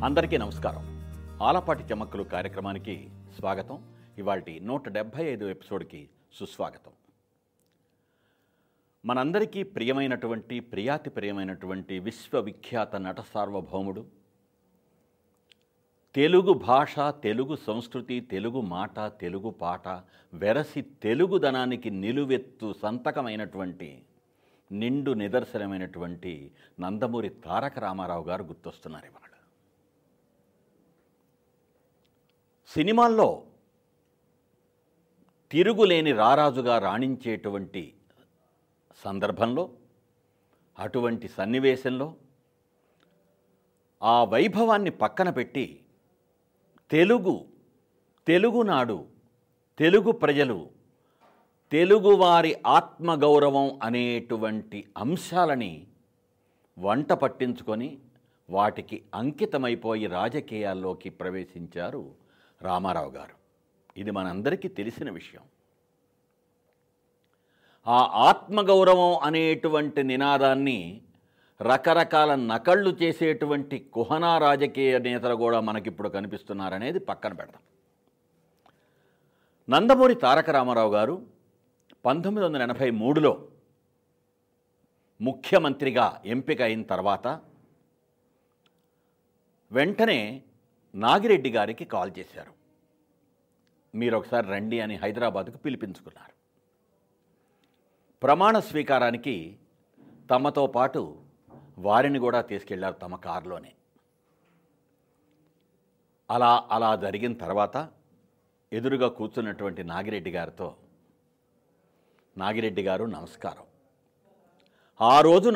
అందరికీ నమస్కారం ఆలపాటి చెమ్మక్కులు కార్యక్రమానికి స్వాగతం ఇవాల్టి నూట డెబ్భై ఐదు ఎపిసోడ్కి సుస్వాగతం మనందరికీ ప్రియమైనటువంటి ప్రియాతి ప్రియమైనటువంటి విశ్వవిఖ్యాత నట సార్వభౌముడు తెలుగు భాష తెలుగు సంస్కృతి తెలుగు మాట తెలుగు పాట వెరసి తెలుగుదనానికి నిలువెత్తు సంతకమైనటువంటి నిండు నిదర్శనమైనటువంటి నందమూరి తారక రామారావు గారు గుర్తొస్తున్నారు ఇవాళ సినిమాల్లో తిరుగులేని రారాజుగా రాణించేటువంటి సందర్భంలో అటువంటి సన్నివేశంలో ఆ వైభవాన్ని పక్కన పెట్టి తెలుగు తెలుగునాడు తెలుగు ప్రజలు తెలుగువారి ఆత్మగౌరవం అనేటువంటి అంశాలని వంట పట్టించుకొని వాటికి అంకితమైపోయి రాజకీయాల్లోకి ప్రవేశించారు రామారావు గారు ఇది మనందరికీ తెలిసిన విషయం ఆ ఆత్మగౌరవం అనేటువంటి నినాదాన్ని రకరకాల నకళ్ళు చేసేటువంటి కుహనా రాజకీయ నేతలు కూడా మనకిప్పుడు కనిపిస్తున్నారనేది పక్కన పెడదాం నందమూరి తారక రామారావు గారు పంతొమ్మిది వందల ఎనభై మూడులో ముఖ్యమంత్రిగా ఎంపిక అయిన తర్వాత వెంటనే నాగిరెడ్డి గారికి కాల్ చేశారు మీరు ఒకసారి రండి అని హైదరాబాద్కు పిలిపించుకున్నారు ప్రమాణ స్వీకారానికి తమతో పాటు వారిని కూడా తీసుకెళ్లారు తమ కారులోనే అలా అలా జరిగిన తర్వాత ఎదురుగా కూర్చున్నటువంటి నాగిరెడ్డి గారితో నాగిరెడ్డి గారు నమస్కారం ఆ రోజున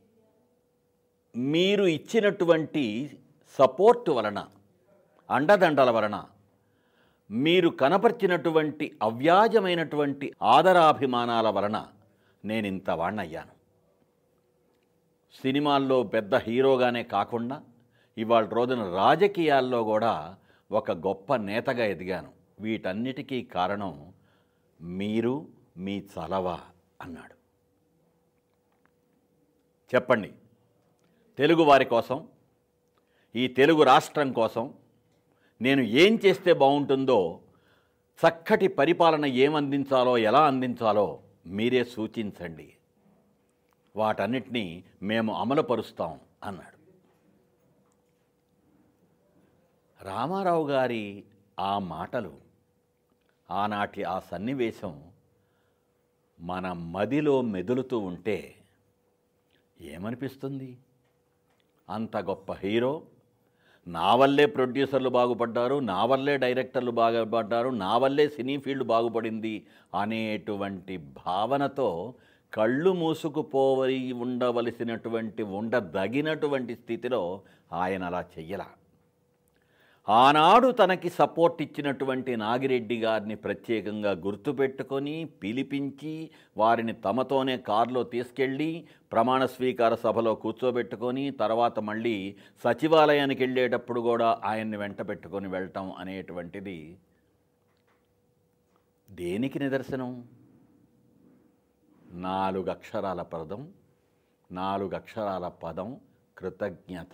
మీరు ఇచ్చినటువంటి సపోర్ట్ వలన అండదండల వలన మీరు కనపరిచినటువంటి అవ్యాజమైనటువంటి ఆదరాభిమానాల వలన నేను ఇంత వాణ్ణయ్యాను సినిమాల్లో పెద్ద హీరోగానే కాకుండా ఇవాళ రోజున రాజకీయాల్లో కూడా ఒక గొప్ప నేతగా ఎదిగాను వీటన్నిటికీ కారణం మీరు మీ చలవ అన్నాడు చెప్పండి తెలుగు వారి కోసం ఈ తెలుగు రాష్ట్రం కోసం నేను ఏం చేస్తే బాగుంటుందో చక్కటి పరిపాలన ఏం అందించాలో ఎలా అందించాలో మీరే సూచించండి వాటన్నిటినీ మేము అమలుపరుస్తాం అన్నాడు రామారావు గారి ఆ మాటలు ఆనాటి ఆ సన్నివేశం మన మదిలో మెదులుతూ ఉంటే ఏమనిపిస్తుంది అంత గొప్ప హీరో నా వల్లే ప్రొడ్యూసర్లు బాగుపడ్డారు నా వల్లే డైరెక్టర్లు బాగుపడ్డారు నా వల్లే సినీ ఫీల్డ్ బాగుపడింది అనేటువంటి భావనతో కళ్ళు మూసుకుపోవలి ఉండవలసినటువంటి ఉండదగినటువంటి స్థితిలో ఆయన అలా చెయ్యలా ఆనాడు తనకి సపోర్ట్ ఇచ్చినటువంటి నాగిరెడ్డి గారిని ప్రత్యేకంగా గుర్తుపెట్టుకొని పిలిపించి వారిని తమతోనే కారులో తీసుకెళ్ళి ప్రమాణ స్వీకార సభలో కూర్చోబెట్టుకొని తర్వాత మళ్ళీ సచివాలయానికి వెళ్ళేటప్పుడు కూడా ఆయన్ని వెంట పెట్టుకొని వెళ్ళటం అనేటువంటిది దేనికి నిదర్శనం నాలుగు అక్షరాల పదం నాలుగు అక్షరాల పదం కృతజ్ఞత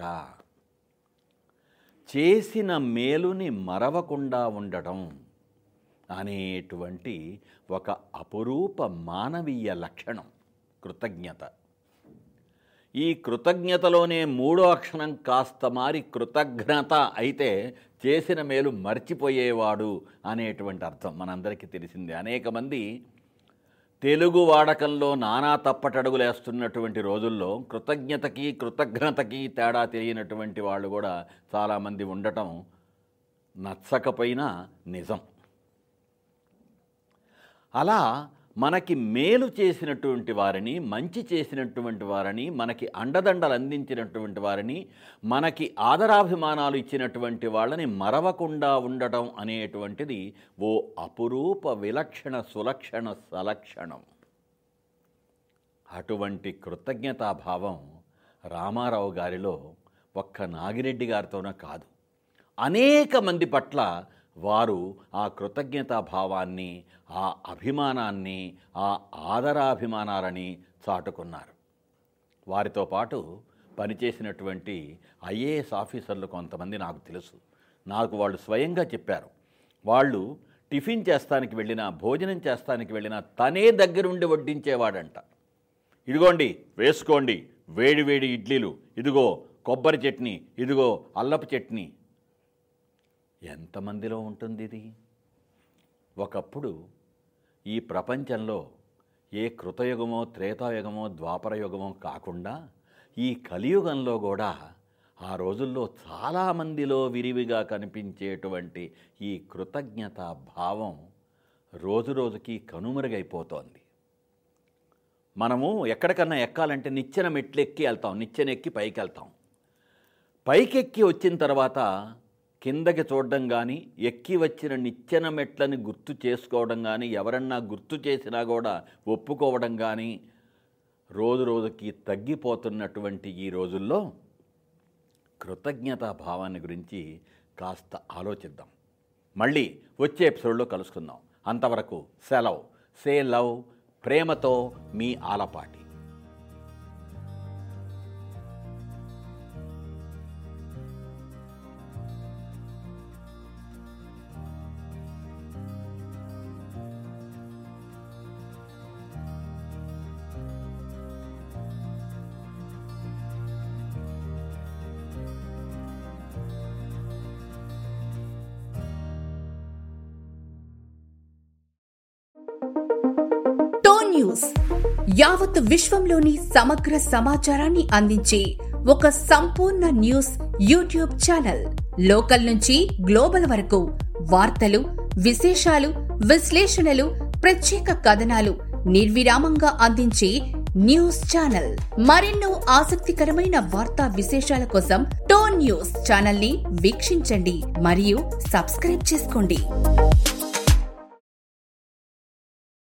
చేసిన మేలుని మరవకుండా ఉండటం అనేటువంటి ఒక అపురూప మానవీయ లక్షణం కృతజ్ఞత ఈ కృతజ్ఞతలోనే మూడో అక్షరం కాస్త మారి కృతజ్ఞత అయితే చేసిన మేలు మర్చిపోయేవాడు అనేటువంటి అర్థం మనందరికీ తెలిసిందే అనేక మంది తెలుగు వాడకంలో నానా తప్పటడుగులేస్తున్నటువంటి రోజుల్లో కృతజ్ఞతకి కృతజ్ఞతకి తేడా తెలియనటువంటి వాళ్ళు కూడా చాలామంది ఉండటం నచ్చకపోయినా నిజం అలా మనకి మేలు చేసినటువంటి వారిని మంచి చేసినటువంటి వారిని మనకి అండదండలు అందించినటువంటి వారిని మనకి ఆదరాభిమానాలు ఇచ్చినటువంటి వాళ్ళని మరవకుండా ఉండటం అనేటువంటిది ఓ అపురూప విలక్షణ సులక్షణ సలక్షణం అటువంటి కృతజ్ఞతాభావం రామారావు గారిలో ఒక్క నాగిరెడ్డి గారితోనే కాదు అనేక మంది పట్ల వారు ఆ కృతజ్ఞతా భావాన్ని ఆ అభిమానాన్ని ఆ ఆదరాభిమానాలని చాటుకున్నారు వారితో పాటు పనిచేసినటువంటి ఐఏఎస్ ఆఫీసర్లు కొంతమంది నాకు తెలుసు నాకు వాళ్ళు స్వయంగా చెప్పారు వాళ్ళు టిఫిన్ చేస్తానికి వెళ్ళినా భోజనం చేస్తానికి వెళ్ళినా తనే దగ్గరుండి వడ్డించేవాడంట ఇదిగోండి వేసుకోండి వేడి వేడి ఇడ్లీలు ఇదిగో కొబ్బరి చట్నీ ఇదిగో అల్లపు చట్నీ ఎంతమందిలో ఉంటుంది ఇది ఒకప్పుడు ఈ ప్రపంచంలో ఏ కృతయుగమో త్రేతాయుగమో ద్వాపరయుగమో కాకుండా ఈ కలియుగంలో కూడా ఆ రోజుల్లో చాలామందిలో విరివిగా కనిపించేటువంటి ఈ కృతజ్ఞత భావం రోజురోజుకి కనుమరుగైపోతోంది మనము ఎక్కడికన్నా ఎక్కాలంటే నిచ్చెన మెట్లు ఎక్కి వెళ్తాం నిచ్చెన ఎక్కి పైకి వెళ్తాం పైకెక్కి వచ్చిన తర్వాత కిందకి చూడడం కానీ ఎక్కి వచ్చిన నిచ్చెన మెట్లని గుర్తు చేసుకోవడం కానీ ఎవరన్నా గుర్తు చేసినా కూడా ఒప్పుకోవడం కానీ రోజు రోజుకి తగ్గిపోతున్నటువంటి ఈ రోజుల్లో కృతజ్ఞతా భావాన్ని గురించి కాస్త ఆలోచిద్దాం మళ్ళీ వచ్చే ఎపిసోడ్లో కలుసుకుందాం అంతవరకు సెలవు సే లవ్ ప్రేమతో మీ ఆలపాటి టోన్ న్యూస్ యావత్ విశ్వంలోని సమగ్ర సమాచారాన్ని అందించే ఒక సంపూర్ణ న్యూస్ యూట్యూబ్ ఛానల్ లోకల్ నుంచి గ్లోబల్ వరకు వార్తలు విశేషాలు విశ్లేషణలు ప్రత్యేక కథనాలు నిర్విరామంగా అందించే న్యూస్ ఛానల్ మరెన్నో ఆసక్తికరమైన వార్తా విశేషాల కోసం టోన్ న్యూస్ ఛానల్ ని వీక్షించండి మరియు సబ్స్క్రైబ్ చేసుకోండి